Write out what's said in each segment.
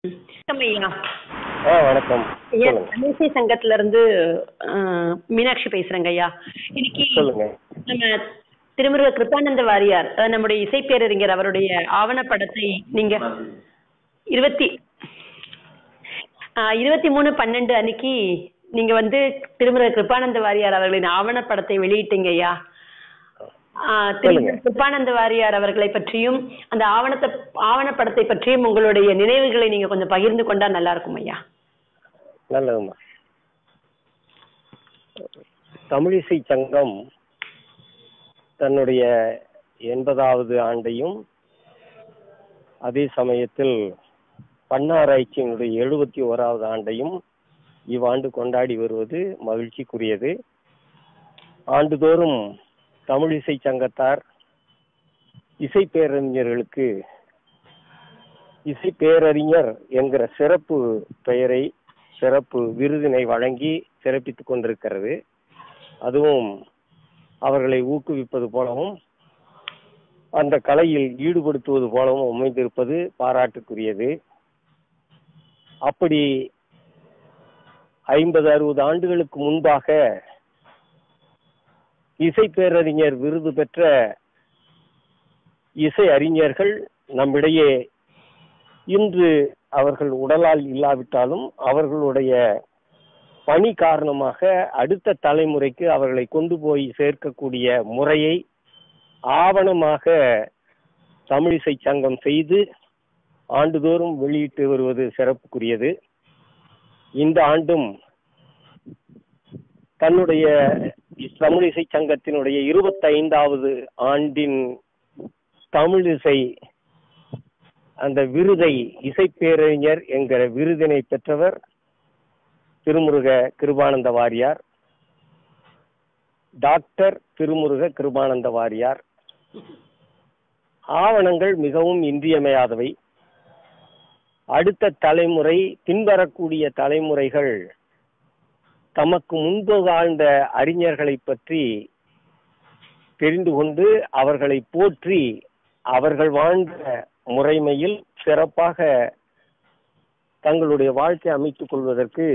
வணக்கம் ஐயா ஆ வணக்கம் ஐயா சொல்லுங்க தமிழிசை சங்கத்துல இருந்து அஹ், மீனாட்சி பேசுறேங்க ஐயா இன்னைக்கு சொல்லுங்க நம்ம திருமுருக கிருப்பானந்த வாரியார் அஹ், நம்முடைய இசைப்பேரறிஞர் அவருடைய ஆவணப்படத்தை நீங்க இருபத்தி ஆஹ், இருபத்தி மூணு பன்னெண்டு அன்னைக்கு நீங்க வந்து திருமுருக கிருப்பானந்த வாரியார் அவர்களின் ஆவணப்படத்தை வெளியிட்டீங்க ஐயா ஆஹ், சொல்லுங்க. திருமுருக கிருப்பானந்த வாரியார் அவர்களை பற்றியும் அந்த ஆவணத்தை ஆவணப்படத்தை பற்றியும் உங்களுடைய நினைவுகளை நீங்க கொஞ்சம் பகிர்ந்து கொண்டா நல்லா இருக்கும் ஐயா நல்லதும்மா தமிழிசை சங்கம் தன்னுடைய எண்பதாவது ஆண்டையும் அதே சமயத்தில் பன்னாராய்ச்சியினுடைய எழுபத்தி ஓராவது ஆண்டையும் இவ்வாண்டு கொண்டாடி வருவது மகிழ்ச்சிக்குரியது ஆண்டுதோறும் தமிழிசை சங்கத்தார் இசை பேரறிஞர்களுக்கு இசை பேரறிஞர் என்கிற சிறப்பு பெயரை சிறப்பு விருதினை வழங்கி சிறப்பித்துக் கொண்டிருக்கிறது அதுவும் அவர்களை ஊக்குவிப்பது போலவும் அந்த கலையில் ஈடுபடுத்துவது போலவும் அமைந்திருப்பது பாராட்டுக்குரியது அப்படி ஐம்பது அறுபது ஆண்டுகளுக்கு முன்பாக இசை பேரறிஞர் விருது பெற்ற இசை அறிஞர்கள் நம்மிடையே இன்று அவர்கள் உடலால் இல்லாவிட்டாலும் அவர்களுடைய பணி காரணமாக அடுத்த தலைமுறைக்கு அவர்களை கொண்டு போய் சேர்க்கக்கூடிய முறையை ஆவணமாக தமிழிசை சங்கம் செய்து ஆண்டுதோறும் வெளியிட்டு வருவது சிறப்புக்குரியது இந்த ஆண்டும் தன்னுடைய தமிழிசை சங்கத்தினுடைய இருபத்தைந்தாவது ஆண்டின் தமிழிசை அந்த விருதை இசைப்பேரறிஞர் என்கிற விருதினை பெற்றவர் திருமுருக கிருபானந்த வாரியார் டாக்டர் திருமுருக கிருபானந்த வாரியார் ஆவணங்கள் மிகவும் இன்றியமையாதவை அடுத்த தலைமுறை பின்வரக்கூடிய தலைமுறைகள் தமக்கு முன்பு வாழ்ந்த அறிஞர்களை பற்றி தெரிந்து கொண்டு அவர்களை போற்றி அவர்கள் வாழ்ந்த முறைமையில் சிறப்பாக தங்களுடைய வாழ்க்கை அமைத்துக் கொள்வதற்கு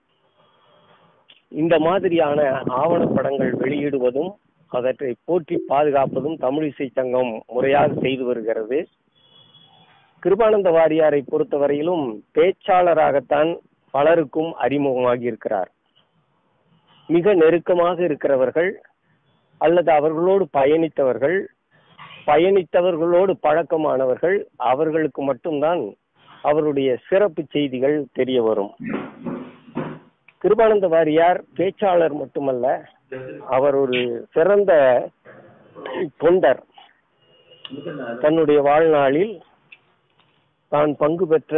இந்த மாதிரியான ஆவணப்படங்கள் வெளியிடுவதும் அவற்றை போற்றி பாதுகாப்பதும் தமிழிசை சங்கம் முறையாக செய்து வருகிறது கிருபானந்த வாரியாரை பொறுத்தவரையிலும் பேச்சாளராகத்தான் பலருக்கும் அறிமுகமாகி இருக்கிறார் மிக நெருக்கமாக இருக்கிறவர்கள் அல்லது அவர்களோடு பயணித்தவர்கள் பயணித்தவர்களோடு பழக்கமானவர்கள் அவர்களுக்கு மட்டும்தான் அவருடைய சிறப்பு செய்திகள் தெரிய வரும் கிருபானந்த வாரியார் பேச்சாளர் மட்டுமல்ல அவர் ஒரு சிறந்த தொண்டர் தன்னுடைய வாழ்நாளில் தான் பங்கு பெற்ற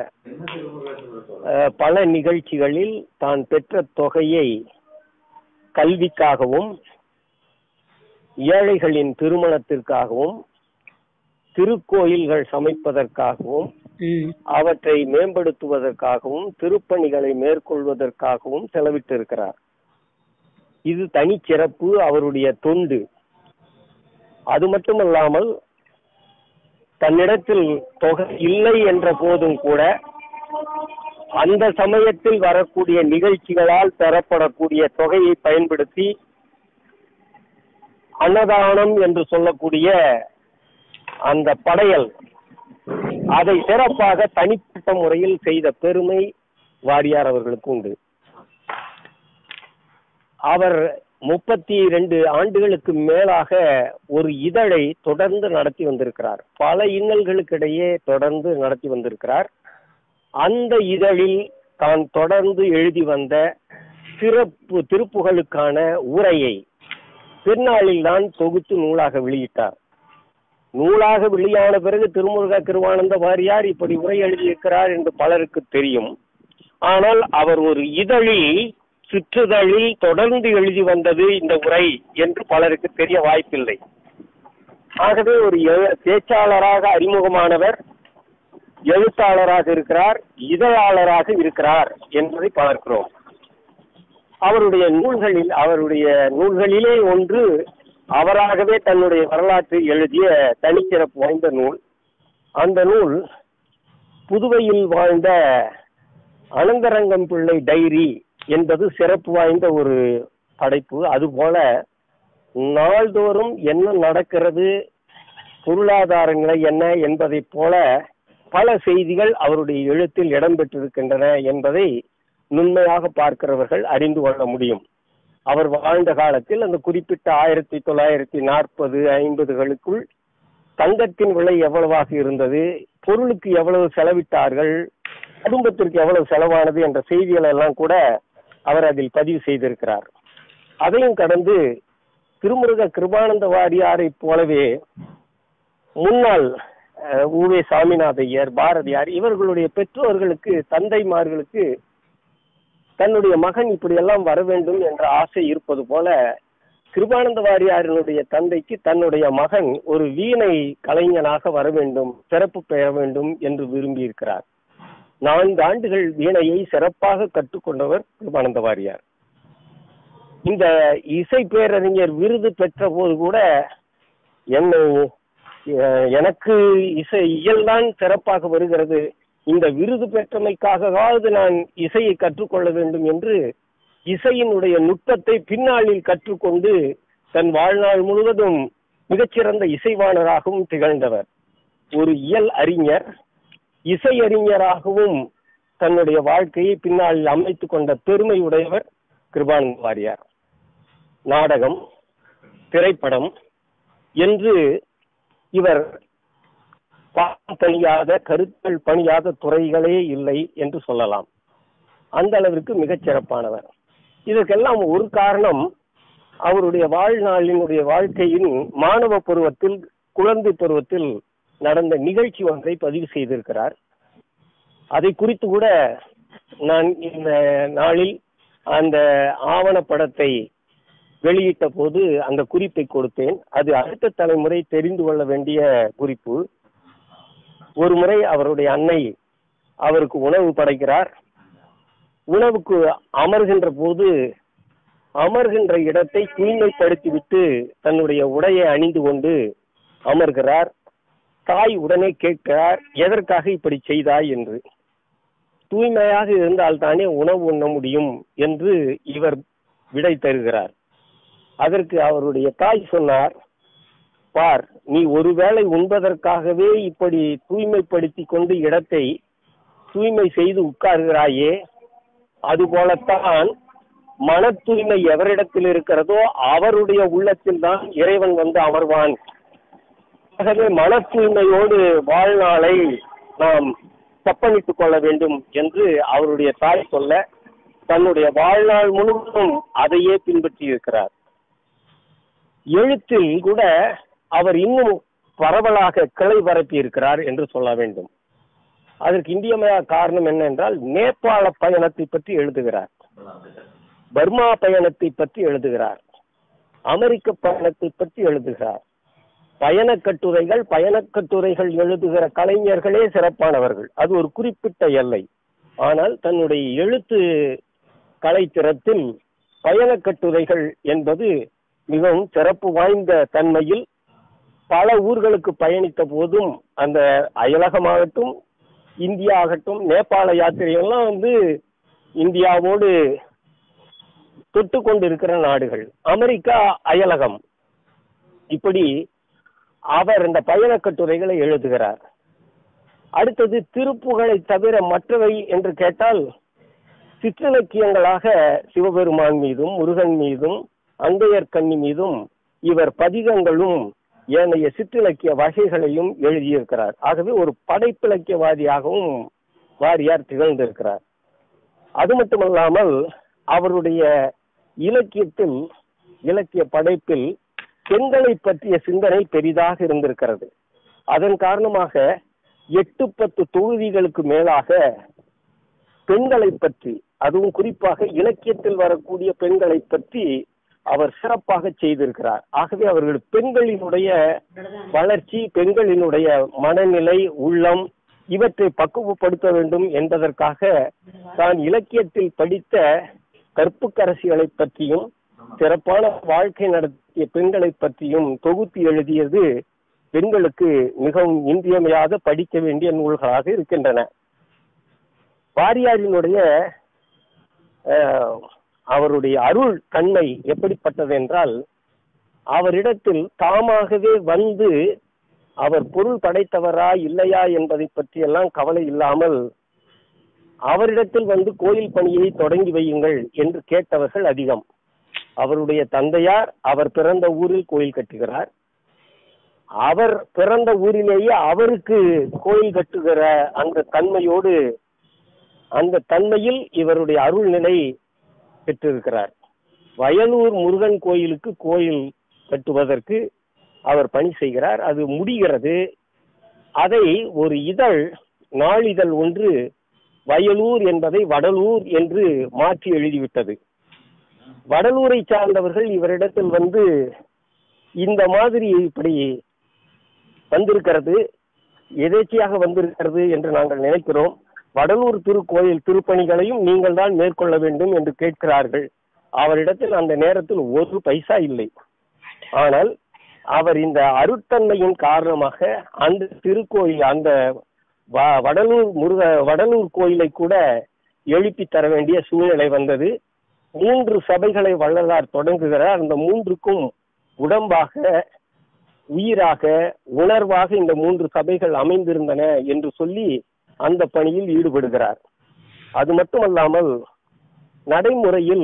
அஹ், பல நிகழ்ச்சிகளில் தான் பெற்ற தொகையை கல்விக்காகவும் ஏழைகளின் திருமணத்திற்காகவும் திருக்கோயில்கள் சமைப்பதற்காகவும் அவற்றை மேம்படுத்துவதற்காகவும் திருப்பணிகளை மேற்கொள்வதற்காகவும் செலவிட்டிருக்கிறார் இது தனிச்சிறப்பு அவருடைய தொண்டு அது மட்டுமல்லாமல் தன்னிடத்தில் தொகை இல்லை என்ற போதும் கூட அந்த சமயத்தில் வரக்கூடிய நிகழ்ச்சிகளால் பெறப்படக்கூடிய தொகையை பயன்படுத்தி அன்னதானம் என்று சொல்லக்கூடிய அந்த படையல் அதை சிறப்பாக தனிப்பட்ட முறையில் செய்த பெருமை வாரியார் அவர்களுக்கு உண்டு அவர் முப்பத்தி ரெண்டு ஆண்டுகளுக்கு மேலாக ஒரு இதழை தொடர்ந்து நடத்தி வந்திருக்கிறார் பல இன்னல்களுக்கிடையே தொடர்ந்து நடத்தி வந்திருக்கிறார் அந்த இதழில் தான் தொடர்ந்து எழுதி வந்த சிறப்பு திருப்புகளுக்கான உரையை பின்னாளில் தான் தொகுத்து நூலாக வெளியிட்டார் நூலாக வெளியான பிறகு திருமுருக கிருவானந்த வாரியார் இப்படி உரை எழுதியிருக்கிறார் என்று பலருக்கு தெரியும் ஆனால் அவர் ஒரு இதழில் சிற்றுதழில் தொடர்ந்து எழுதி வந்தது இந்த உரை என்று பலருக்கு தெரிய வாய்ப்பில்லை ஆகவே ஒரு எழு- பேச்சாளராக அறிமுகமானவர் எழுத்தாளராக இருக்கிறார் இதழாளராக இருக்கிறார் என்பதை பார்க்கிறோம் அவருடைய நூல்களில் அவருடைய நூல்களிலே ஒன்று அவராகவே தன்னுடைய வரலாற்றை எழுதிய தனிச்சிறப்பு வாய்ந்த நூல் அந்த நூல் புதுவையில் வாழ்ந்த அனந்தரங்கம் பிள்ளை டைரி என்பது சிறப்பு வாய்ந்த ஒரு படைப்பு அதுபோல நாள்தோறும் என்ன நடக்கிறது பொருளாதாரங்களை என்ன என்பதைப் போல பல செய்திகள் அவருடைய எழுத்தில் இடம்பெற்றிருக்கின்றன என்பதை நுண்மையாக பார்க்கிறவர்கள் அறிந்து கொள்ள முடியும் அவர் வாழ்ந்த காலத்தில் அந்த குறிப்பிட்ட ஆயிரத்தி தொள்ளாயிரத்தி நாற்பது ஐம்பதுகளுக்குள் தங்கத்தின் விலை எவ்வளவாக இருந்தது பொருளுக்கு எவ்வளவு செலவிட்டார்கள் குடும்பத்திற்கு எவ்வளவு செலவானது என்ற செய்திகள் எல்லாம் கூட அவர் அதில் பதிவு செய்திருக்கிறார் அதையும் கடந்து திருமுருக கிருபானந்த வாரியாரை போலவே முன்னாள் அஹ், உவே சாமிநாத ஐயர் பாரதியார் இவர்களுடைய பெற்றோர்களுக்கு தந்தைமார்களுக்கு தன்னுடைய மகன் இப்படியெல்லாம் வர வேண்டும் என்ற ஆசை இருப்பது போல கிருபானந்த வாரியாரினுடைய தந்தைக்கு தன்னுடைய மகன் ஒரு வீணை கலைஞனாக வர வேண்டும் சிறப்பு பெற வேண்டும் என்று விரும்பி இருக்கிறார் நான்கு ஆண்டுகள் வீணையை சிறப்பாக கற்றுக்கொண்டவர் கிருபானந்த வாரியார் இந்த இசை பேரறிஞர் விருது பெற்ற போது கூட என்னை அஹ், எனக்கு இசை இயல்தான் சிறப்பாக வருகிறது இந்த விருது பெற்றமைக்காகவாவது நான் இசையை கற்றுக்கொள்ள வேண்டும் என்று இசையினுடைய நுட்பத்தை பின்னாளில் கற்றுக்கொண்டு தன் வாழ்நாள் முழுவதும் மிகச்சிறந்த இசைவாணராகவும் திகழ்ந்தவர் ஒரு இயல் அறிஞர் இசை அறிஞராகவும் தன்னுடைய வாழ்க்கையை பின்னாளில் அமைத்துக் கொண்ட பெருமை உடையவர் கிருபானந்த வாரியார் நாடகம் திரைப்படம் என்று இவர் பாடம் பணியாத கருத்தல் பணியாத துறைகளே இல்லை என்று சொல்லலாம் அந்த அளவிற்கு மிகச் சிறப்பானவர் இதற்கெல்லாம் ஒரு காரணம் அவருடைய வாழ்நாளினுடைய வாழ்க்கையின் மாணவ பருவத்தில் குழந்தை பருவத்தில் நடந்த நிகழ்ச்சி ஒன்றை பதிவு செய்திருக்கிறார் அதை குறித்து கூட நான் இந்த நாளில் அந்த ஆவணப்படத்தை வெளியிட்ட போது அந்த குறிப்பை கொடுத்தேன் அது அடுத்த தலைமுறை தெரிந்து கொள்ள வேண்டிய குறிப்பு ஒரு முறை அவருடைய அன்னை அவருக்கு உணவு படைக்கிறார் உணவுக்கு அமர்கின்ற போது அமர்கின்ற இடத்தை தூய்மைப்படுத்திவிட்டு தன்னுடைய உடையை அணிந்து கொண்டு அமர்கிறார் தாய் உடனே கேட்கிறார் எதற்காக இப்படி செய்தாய் என்று தூய்மையாக இருந்தால் தானே உணவு உண்ண முடியும் என்று இவர் விடை தருகிறார் அதற்கு அவருடைய தாய் சொன்னார் பார் நீ ஒருவேளை உண்பதற்காகவே இப்படி தூய்மைப்படுத்தி கொண்டு இடத்தை தூய்மை செய்து உட்கார்கிறாயே அதுபோலத்தான் மன தூய்மை எவரிடத்தில் இருக்கிறதோ அவருடைய உள்ளத்தில் தான் இறைவன் வந்து அமர்வான் ஆகவே மன தூய்மையோடு வாழ்நாளை நாம் செப்பனிட்டுக் கொள்ள வேண்டும் என்று அவருடைய தாய் சொல்ல தன்னுடைய வாழ்நாள் முழுவதும் அதையே பின்பற்றி இருக்கிறார் எழுத்தில் கூட அவர் இன்னும் பரவலாக கிளை பரப்பி இருக்கிறார் என்று சொல்ல வேண்டும் அதற்கு இந்தியமய காரணம் என்னென்றால் நேபாள பயணத்தை பற்றி எழுதுகிறார் பர்மா பயணத்தை பற்றி எழுதுகிறார் அமெரிக்க பயணத்தை பற்றி எழுதுகிறார் பயணக் கட்டுரைகள் பயணக் கட்டுரைகள் எழுதுகிற கலைஞர்களே சிறப்பானவர்கள் அது ஒரு குறிப்பிட்ட எல்லை ஆனால் தன்னுடைய எழுத்து கலைத்திறத்தில் பயணக் கட்டுரைகள் என்பது மிகவும் சிறப்பு வாய்ந்த தன்மையில் பல ஊர்களுக்கு பயணித்த போதும் அந்த அயலகமாகட்டும் இந்தியா ஆகட்டும் நேபாள யாத்திரையெல்லாம் வந்து இந்தியாவோடு தொட்டு கொண்டிருக்கிற நாடுகள் அமெரிக்கா அயலகம் இப்படி அவர் இந்த பயணக் கட்டுரைகளை எழுதுகிறார் அடுத்தது திருப்புகழை தவிர மற்றவை என்று கேட்டால் சிற்றிலக்கியங்களாக சிவபெருமான் மீதும் முருகன் மீதும் அங்கையர் கன்னி மீதும் இவர் பதிகங்களும் ஏனைய சிற்றிலக்கிய வகைகளையும் எழுதியிருக்கிறார் ஆகவே ஒரு படைப்பிலக்கியவாதியாகவும் வாரியார் திகழ்ந்திருக்கிறார் அது மட்டுமல்லாமல் அவருடைய இலக்கியத்தில் இலக்கிய படைப்பில் பெண்களை பற்றிய சிந்தனை பெரிதாக இருந்திருக்கிறது அதன் காரணமாக எட்டு பத்து தொகுதிகளுக்கு மேலாக பெண்களை பற்றி அதுவும் குறிப்பாக இலக்கியத்தில் வரக்கூடிய பெண்களை பற்றி அவர் சிறப்பாக செய்திருக்கிறார் ஆகவே அவர்கள் பெண்களினுடைய வளர்ச்சி பெண்களினுடைய மனநிலை உள்ளம் இவற்றை பக்குவப்படுத்த வேண்டும் என்பதற்காக தான் இலக்கியத்தில் படித்த கற்புக்கரசிகளை பற்றியும் சிறப்பான வாழ்க்கை நடத்திய பெண்களை பற்றியும் தொகுத்து எழுதியது பெண்களுக்கு மிகவும் இன்றியமையாத படிக்க வேண்டிய நூல்களாக இருக்கின்றன வாரியாரினுடைய அஹ், அவருடைய அருள் தன்மை எப்படிப்பட்டது என்றால் அவரிடத்தில் தாமாகவே வந்து அவர் பொருள் படைத்தவரா இல்லையா என்பதை பற்றியெல்லாம் கவலை இல்லாமல் அவரிடத்தில் வந்து கோயில் பணியை தொடங்கி வையுங்கள் என்று கேட்டவர்கள் அதிகம் அவருடைய தந்தையார் அவர் பிறந்த ஊரில் கோயில் கட்டுகிறார் அவர் பிறந்த ஊரிலேயே அவருக்கு கோயில் கட்டுகிற அந்த தன்மையோடு அந்த தன்மையில் இவருடைய அருள்நிலை பெற்றிருக்கிறார் வயலூர் முருகன் கோயிலுக்கு கோயில் கட்டுவதற்கு அவர் பணி செய்கிறார் அது முடிகிறது அதை ஒரு இதழ் நாளிதழ் ஒன்று வயலூர் என்பதை வடலூர் என்று மாற்றி எழுதிவிட்டது வடலூரை சார்ந்தவர்கள் இவரிடத்தில் வந்து இந்த மாதிரி இப்படி வந்திருக்கிறது எதேச்சையாக வந்திருக்கிறது என்று நாங்கள் நினைக்கிறோம் வடலூர் திருக்கோயில் திருப்பணிகளையும் நீங்கள் தான் மேற்கொள்ள வேண்டும் என்று கேட்கிறார்கள் அவரிடத்தில் அந்த நேரத்தில் ஒரு பைசா இல்லை ஆனால் அவர் இந்த அருட்தன்மையின் காரணமாக அந்த திருக்கோயில் அந்த வ- வடலூர் முருக வடலூர் கோயிலை கூட எழுப்பி தர வேண்டிய சூழ்நிலை வந்தது மூன்று சபைகளை வள்ளலார் தொடங்குகிறார் அந்த மூன்றுக்கும் உடம்பாக உயிராக உணர்வாக இந்த மூன்று சபைகள் அமைந்திருந்தன என்று சொல்லி அந்த பணியில் ஈடுபடுகிறார் அது மட்டுமல்லாமல் நடைமுறையில்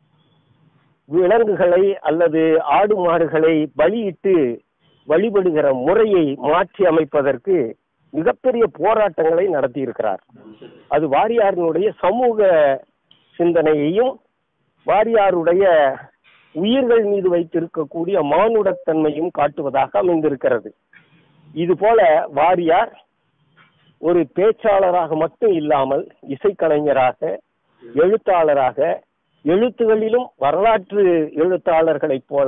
விலங்குகளை அல்லது ஆடு மாடுகளை பலியிட்டு வழிபடுகிற முறையை மாற்றி அமைப்பதற்கு மிகப்பெரிய போராட்டங்களை நடத்தியிருக்கிறார் அது வாரியாரினுடைய சமூக சிந்தனையையும் வாரியாருடைய உயிர்கள் மீது வைத்திருக்கக்கூடிய மானுடத்தன்மையும் காட்டுவதாக அமைந்திருக்கிறது இது போல வாரியார் ஒரு பேச்சாளராக மட்டும் இல்லாமல் இசைக்கலைஞராக எழுத்தாளராக எழுத்துகளிலும் வரலாற்று எழுத்தாளர்களைப் போல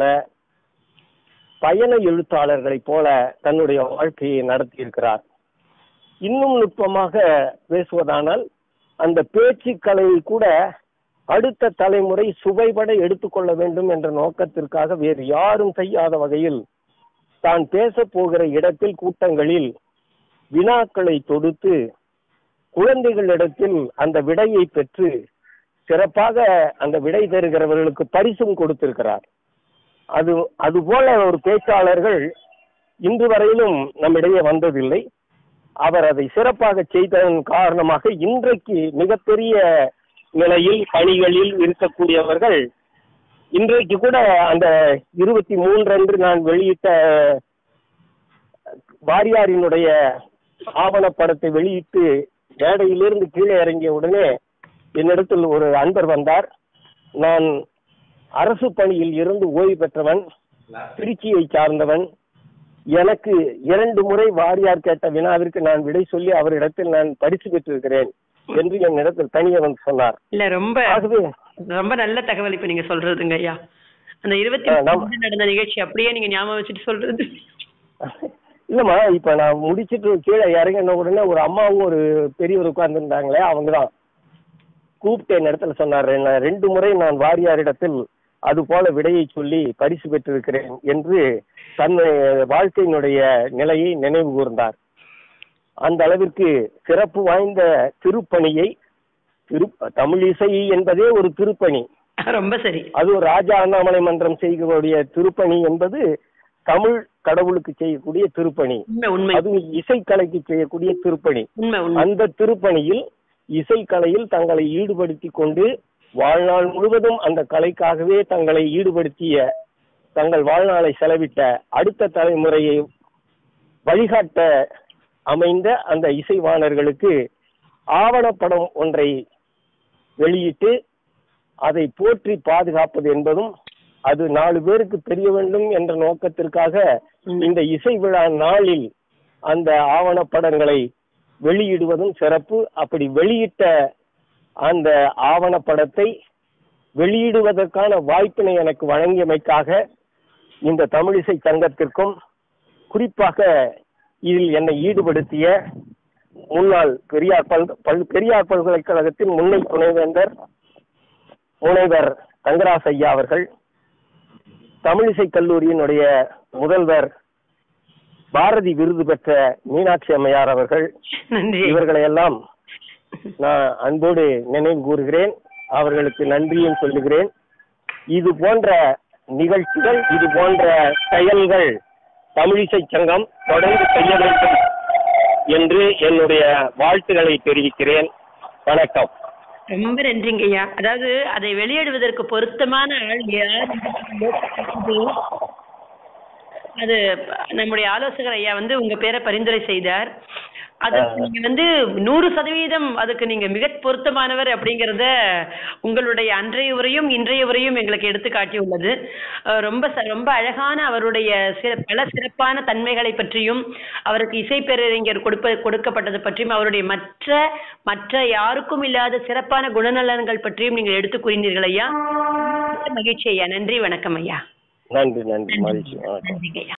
பயண எழுத்தாளர்களைப் போல தன்னுடைய வாழ்க்கையை நடத்தியிருக்கிறார் இன்னும் நுட்பமாக பேசுவதானால் அந்த பேச்சுக்கலையை கூட அடுத்த தலைமுறை சுவைபட எடுத்துக்கொள்ள வேண்டும் என்ற நோக்கத்திற்காக வேறு யாரும் செய்யாத வகையில் தான் பேசப் போகிற இடத்தில் கூட்டங்களில் வினாக்களை தொடுத்து குழந்தைகளிடத்தில் அந்த விடையை பெற்று சிறப்பாக அந்த விடை தருகிறவர்களுக்கு பரிசும் கொடுத்திருக்கிறார் அது அதுபோல ஒரு பேச்சாளர்கள் இன்று வரையிலும் நம்மிடையே வந்ததில்லை அவர் அதை சிறப்பாக செய்ததன் காரணமாக இன்றைக்கு மிகப்பெரிய நிலையில் பணிகளில் இருக்கக்கூடியவர்கள் இன்றைக்கு கூட அந்த இருபத்தி மூன்று அன்று நான் வெளியிட்ட வாரியாரினுடைய ஆவணப்படத்தை வெளியிட்டு மேடையிலிருந்து கீழே இறங்கிய உடனே என்னிடத்தில் ஒரு அன்பர் வந்தார் நான் அரசு பணியில் இருந்து ஓய்வு பெற்றவன் திருச்சியை சார்ந்தவன் எனக்கு இரண்டு முறை வாரியார் கேட்ட வினாவிற்கு நான் விடை சொல்லி அவரிடத்தில் நான் பரிசு பெற்றிருக்கிறேன் என்று என்னிடத்தில் தனியே வந்து சொன்னார் இல்ல ரொம்ப ஆகவே ரொம்ப நல்ல தகவல் இப்ப நீங்க சொல்றதுங்க ஐயா அந்த இருபத்தி ஆ, நம்ம- மூணு நடந்த நிகழ்ச்சி அப்படியே நீங்க ஞாபகம் வச்சுட்டு சொல்றது இல்லம்மா இப்ப நான் முடிச்சிட்டு கீழே இறங்கின உடனே ஒரு அம்மாவும் ஒரு பெரியவர் உட்கார்ந்துருந்தாங்களே அவங்க தான் கூப்பிட்டு என் இடத்துல சொன்னார் நான் ரெண்டு முறை நான் வாரியாரிடத்தில் அது போல விடையை சொல்லி பரிசு பெற்றிருக்கிறேன் என்று தன் வாழ்க்கையினுடைய நிலையை நினைவு கூர்ந்தார் அந்த அளவிற்கு சிறப்பு வாய்ந்த திருப்பணியை திரு தமிழ் இசை என்பதே ஒரு திருப்பணி ரொம்ப சரி அது ஒரு ராஜா அண்ணாமலை மன்றம் செய்யக்கூடிய திருப்பணி என்பது தமிழ் கடவுளுக்கு செய்யக்கூடிய திருப்பணி உண்மை உண்மை அது இசைக்கலைக்கு செய்யக்கூடிய திருப்பணி உண்மை உண்மை அந்த திருப்பணியில் இசைக்கலையில் தங்களை ஈடுபடுத்தி கொண்டு வாழ்நாள் முழுவதும் அந்த கலைக்காகவே தங்களை ஈடுபடுத்திய தங்கள் வாழ்நாளை செலவிட்ட அடுத்த தலைமுறையை வழிகாட்ட அமைந்த அந்த இசைவாணர்களுக்கு ஆவணப்படம் ஒன்றை வெளியிட்டு அதை போற்றி பாதுகாப்பது என்பதும் அது நாலு பேருக்கு தெரிய வேண்டும் என்ற நோக்கத்திற்காக இந்த இசை விழா நாளில் அந்த ஆவணப்படங்களை வெளியிடுவதும் சிறப்பு அப்படி வெளியிட்ட அந்த ஆவணப்படத்தை வெளியிடுவதற்கான வாய்ப்பினை எனக்கு வழங்கியமைக்காக இந்த தமிழிசை சங்கத்திற்கும் குறிப்பாக இதில் என்னை ஈடுபடுத்திய முன்னாள் பெரியார் பல் பல் பெரியார் பல்கலைக்கழகத்தின் முன்னை துணைவேந்தர் முனைவர் தங்கராஸ் ஐயா அவர்கள் தமிழிசை கல்லூரியினுடைய முதல்வர் பாரதி விருது பெற்ற மீனாட்சி அம்மையார் அவர்கள் நன்றி இவர்களை எல்லாம் நான் அன்போடு நினைவு கூறுகிறேன் அவர்களுக்கு நன்றியும் சொல்லுகிறேன் இது போன்ற நிகழ்ச்சிகள் இது போன்ற செயல்கள் தமிழிசை சங்கம் தொடர்ந்து செய்ய வேண்டும் என்று என்னுடைய வாழ்த்துக்களை தெரிவிக்கிறேன் வணக்கம் ரொம்ப நன்றிங்க ஐயா அதாவது அதை வெளியிடுவதற்கு பொருத்தமான ஆள் யார் அது நம்முடைய ஆலோசகர் ஐயா வந்து உங்க பேரை பரிந்துரை செய்தார் அது நீங்க வந்து நூறு சதவீதம் அதுக்கு நீங்க மிக பொருத்தமானவர் அப்படிங்கறத உங்களுடைய அன்றைய உரையும் இன்றைய உரையும் எங்களுக்கு எடுத்து காட்டியுள்ளது அஹ் ரொம்ப ச- ரொம்ப அழகான அவருடைய சிற பல சிறப்பான தன்மைகளை பற்றியும் அவருக்கு இசை பேரறிஞர் கொடுப்ப கொடுக்கப்பட்டது பற்றியும் அவருடைய மற்ற மற்ற யாருக்கும் இல்லாத சிறப்பான குணநலன்கள் பற்றியும் நீங்கள் எடுத்து கூறினீர்கள் ஐயா மிக்க மகிழ்ச்சி ஐயா நன்றி வணக்கம் ஐயா நன்றி நன்றி மகிழ்ச்சி வணக்கம் நன்றிங்க ஐயா